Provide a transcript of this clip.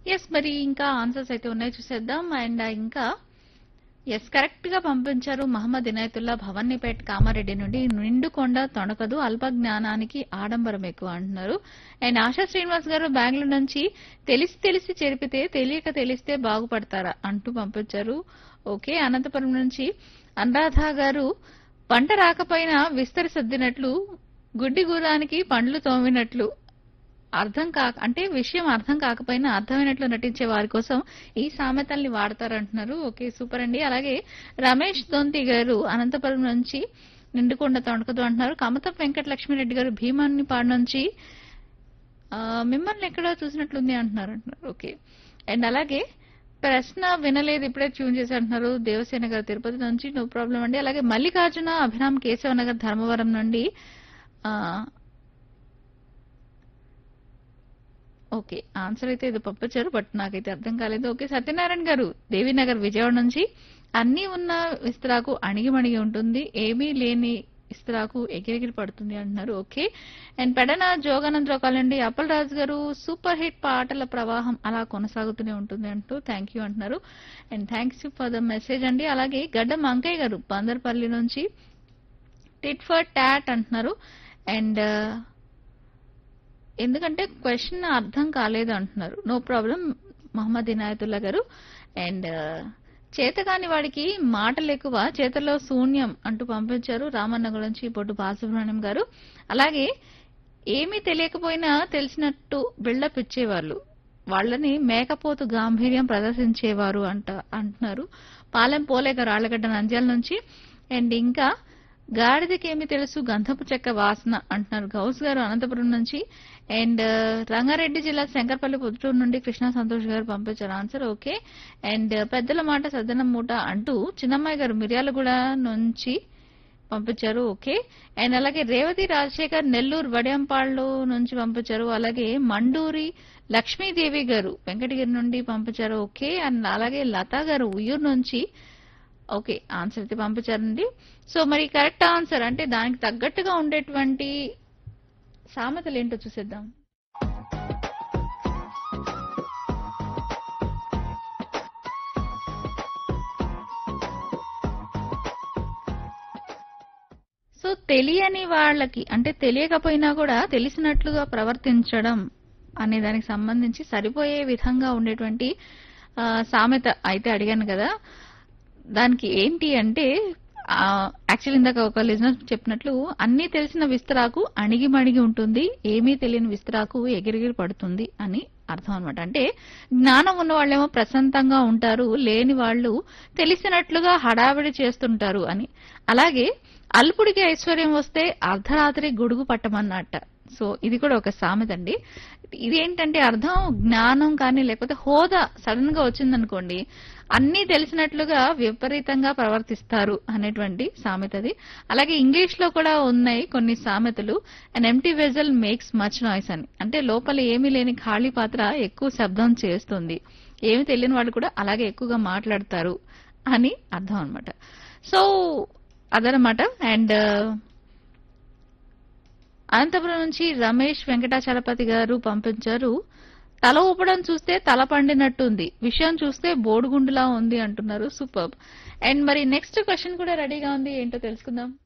yes మరి ఇంకా answers అయితే ఉన్నాయి చూసేద్దాం అండ్ ఇంకా ఎస్ కరెక్ట్ గా పంపించారు మహమ్మద్ ఇనాయతుల్లా భవన్నీపేట్ కామారెడ్డి నుండి నిండుకొండ తొణకదు అల్ప జ్ఞానానికి ఆడంబరం ఎక్కువ అంటున్నారు అండ్ ఆశా శ్రీనివాస్ గారు బెంగళూరు నుంచి తెలిసి తెలిసి చెరిపితే తెలియక తెలిస్తే బాగుపడతారా అంటూ పంపించారు ఓకే అనంతపురం నుంచి అనురాధ గారు పంట రాకపోయినా విస్తరి సర్దినట్లు గుడ్డి గుర్రానికి పండ్లు తోమినట్లు అర్థం కాక అంటే విషయం అర్థం కాకపోయినా అర్థమైనట్లు నటించే వారి కోసం ఈ సామెతల్ని వాడతారంటున్నారు ఓకే సూపర్ అండి అలాగే రమేష్ దొంతి గారు అనంతపురం నుంచి నిండుకొండ తొణకదు అంటున్నారు కమతం వెంకట లక్ష్మీరెడ్డి గారు భీమాన్ని పాడు నుంచి ఆ, మిమ్మల్ని ఎక్కడో చూసినట్లుంది అంటున్నారు అంటున్నారు ఓకే అండ్ అలాగే ప్రశ్న వినలేదు ఇప్పుడే ట్యూన్ చేసి అంటున్నారు దేవసేన గారు తిరుపతి నుంచి నో ప్రాబ్లం అండి అలాగే మల్లికార్జున అభిరామ్ కేశవనగర్ ధర్మవరం నుండి ఆ, ఓకే ఆన్సర్ అయితే ఇది పంపించారు బట్ నాకైతే అర్థం కాలేదు ఓకే సత్యనారాయణ గారు దేవీనగర్ విజయవాడ నుంచి అన్నీ ఉన్న విస్తరాకు అణిగిమణిగి ఉంటుంది ఏమీ లేని ఇస్తరాకు ఎగిరెగిరి పడుతుంది అంటున్నారు ఓకే అండ్ పెడన జోగానందరావు కాలండి అప్పల్ రాజు గారు సూపర్ హిట్ పాటల ప్రవాహం అలా కొనసాగుతూనే ఉంటుంది అంటూ థ్యాంక్ యూ అంటున్నారు and thanks you for the message అండి అలాగే గడ్డం అంకయ్య గారు బందర్పల్లి నుంచి టిట్ ఫర్ టాట్ అంటున్నారు అండ్ ఎందుకంటే క్వశ్చన్ అర్థం కాలేదు అంటున్నారు నో ప్రాబ్లం మహమ్మద్ ఇనాయతుల్లా గారు అండ్ చేతకాని వాడికి మాటలు ఎక్కువ చేతల్లో శూన్యం అంటూ పంపించారు రామన్న గురించి బొడ్డు బాలసుబ్రహ్మణ్యం గారు అలాగే ఏమీ తెలియకపోయినా తెలిసినట్టు బిల్డప్ ఇచ్చేవాళ్ళు వాళ్ళని మేకపోతు గాంభీర్యం ప్రదర్శించేవారు అంట అంటున్నారు పాలెం పోలేక రాళ్లగడ్డ నంద్యాల నుంచి అండ్ ఇంకా గాడిదకి ఏమి తెలుసు గంధపు చెక్క వాసన అంటున్నారు గౌస్ గారు అనంతపురం నుంచి అండ్ రంగారెడ్డి జిల్లా శంకర్పల్లి పుత్తూరు నుండి కృష్ణా సంతోష్ గారు పంపించారు ఆన్సర్ ఓకే అండ్ పెద్దల మాట సద్దనం మూట అంటూ చిన్నమ్మాయి గారు మిర్యాలగూడ నుంచి పంపించారు ఓకే అండ్ అలాగే రేవతి రాజశేఖర్ నెల్లూరు వడియంపాళ్ళు నుంచి పంపించారు అలాగే మండూరి లక్ష్మీదేవి గారు వెంకటగిరి నుండి పంపించారు ఓకే అండ్ అలాగే లతా గారు ఉయ్యూరు నుంచి ఓకే ఆన్సర్ అయితే పంపించారండి సో మరి కరెక్ట్ ఆన్సర్ అంటే దానికి తగ్గట్టుగా ఉండేటువంటి సామెతలు ఏంటో చూసేద్దాం సో తెలియని వాళ్ళకి అంటే తెలియకపోయినా కూడా తెలిసినట్లుగా ప్రవర్తించడం అనే దానికి సంబంధించి సరిపోయే విధంగా ఉండేటువంటి ఆ, సామెత అయితే అడిగాను కదా దానికి ఏంటి అంటే యాక్చువల్ ఇందాక ఒక లిజనర్ చెప్పినట్లు అన్నీ తెలిసిన విస్తరాకు అణిగిమణిగి ఉంటుంది ఏమీ తెలియని విస్తరాకు ఎగిరిగిరి పడుతుంది అని అర్థం అనమాట అంటే జ్ఞానం ఉన్న వాళ్ళేమో ప్రశాంతంగా ఉంటారు లేని వాళ్ళు తెలిసినట్లుగా హడావిడి చేస్తుంటారు అని అలాగే అల్పుడికి ఐశ్వర్యం వస్తే అర్ధరాత్రి గొడుగు పట్టమన్నట్ట సో ఇది కూడా ఒక సామెత అండి ఇదేంటంటే అర్థం జ్ఞానం కానీ లేకపోతే హోదా సడన్ గా వచ్చిందనుకోండి అన్నీ తెలిసినట్లుగా విపరీతంగా ప్రవర్తిస్తారు అనేటువంటి సామెతది అలాగే ఇంగ్లీష్ లో కూడా ఉన్నాయి కొన్ని సామెతలు and empty vessel makes much noise అని అంటే లోపల ఏమీ లేని ఖాళీ పాత్ర ఎక్కువ శబ్దం చేస్తుంది ఏమి తెలియని వాళ్ళు కూడా అలాగే ఎక్కువగా మాట్లాడతారు అని అర్థం అనమాట సో అదనమాట అండ్ అనంతపురం నుంచి రమేష్ వెంకటాచలపతి గారు పంపించారు తల ఊపడం చూస్తే తల పండినట్టుంది విషయం చూస్తే బోడుగుండులా ఉంది అంటున్నారు సూపర్ అండ్ మరి నెక్స్ట్ క్వశ్చన్ కూడా రెడీగా ఉంది ఏంటో తెలుసుకుందాం